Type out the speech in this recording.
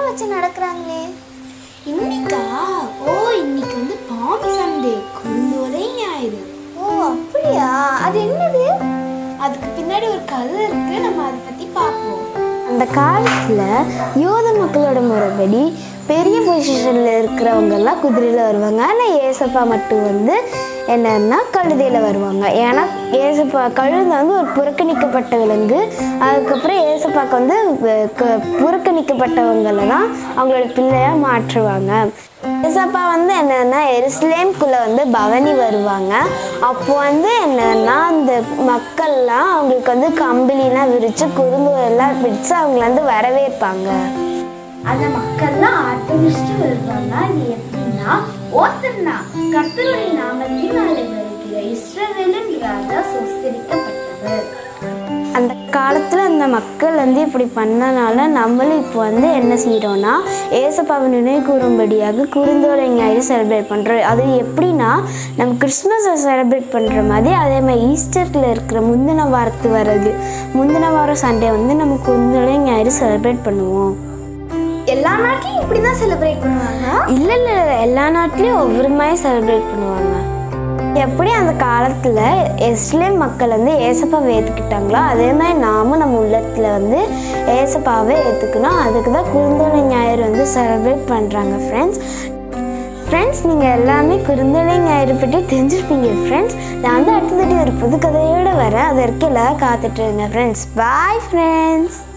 வச்சு நடக்கிறாங்களே இன்னைக்கா ஓ இன்னைக்கு வந்து பாம் சண்டே குறுந்தோலை ஞாயிறு ஓ அப்படியா அது என்னது அதுக்கு பின்னாடி ஒரு கதை இருக்கு நம்ம அதை பத்தி பார்ப்போம் அந்த காலத்தில் யூத மக்களோட முறைப்படி பெரிய பொசிஷனில் இருக்கிறவங்கெல்லாம் குதிரையில் வருவாங்க ஆனால் ஏசப்பா மட்டும் வந்து என்னன்னா கழுதையில் வருவாங்க ஏன்னா ஏசப்பா கழுதை வந்து ஒரு புறக்கணிக்கப்பட்ட விலங்கு அதுக்கப்புறம் ஏசப்பாக்கு வந்து வ- க- புறக்கணிக்கப்பட்டவங்களை தான் அவங்களோட பிள்ளையாக மாற்றுவாங்க ஏசப்பா வந்து என்னன்னா எருசலேம்குள்ளே வந்து பவனி வருவாங்க அப்போ வந்து என்னன்னா அந்த மக்கள்லாம் அவங்களுக்கு வந்து கம்பளிலாம் விரித்து குறுந்தோரெல்லாம் பிடிச்சு அவங்கள வந்து வரவேற்பாங்க அந்த மக்கள்லாம் ஆட்டமிச்சுட்டு வருவாங்க அது எப்படின்னா ஓசன்னா கர்த்தருடைய நாமத்தினாலே வருகிற இஸ்ரவேலின் ராஜா சொஸ்தரிக்கப்பட்டவர் அந்த காலத்தில் அந்த மக்கள் வந்து இப்படி பண்ணனால நம்மளும் இப்போ வந்து என்ன செய்கிறோன்னா ஏசப்பாவை நினைவு கூறும்படியாக குறுந்தோலை ஞாயிறு செலிப்ரேட் பண்ணுறோம் அது எப்படின்னா நம்ம கிறிஸ்மஸை செலிப்ரேட் பண்ணுற மாதிரி அதே மாதிரி ஈஸ்டரில் இருக்கிற முந்தின வாரத்து வர்றது முந்தின வாரம் சண்டே வந்து நம்ம குறுந்தோலை ஞாயிறு செலிப்ரேட் பண்ணுவோம் எல்லா நாட்டிலையும் இப்படி தான் செலிப்ரேட் பண்ணுவாங்க இல்லை இல்லை எல்லா நாட்டிலையும் ஒவ்வொரு மாதிரி செலிப்ரேட் பண்ணுவாங்க எப்படி அந்த காலத்தில் இஸ்லேம் மக்கள் வந்து ஏசப்பாவை ஏற்றுக்கிட்டாங்களோ அதே மாதிரி நாமும் நம்ம உள்ளத்தில் வந்து ஏசப்பாவை ஏற்றுக்கணும் அதுக்கு தான் குறுந்தோலை ஞாயிறு வந்து செலிப்ரேட் பண்ணுறாங்க ஃப்ரெண்ட்ஸ் ஃப்ரெண்ட்ஸ் நீங்கள் எல்லாமே குறுந்தோலை ஞாயிறு பற்றி தெரிஞ்சிருப்பீங்க ஃப்ரெண்ட்ஸ் நான் வந்து அடுத்ததாட்டி ஒரு புது கதையோடு வரேன் அது வரைக்கும் எல்லோரும் காத்துட்ருங்க ஃப்ரெண்ட்ஸ் பாய் ஃப்ரெண்ட்ஸ்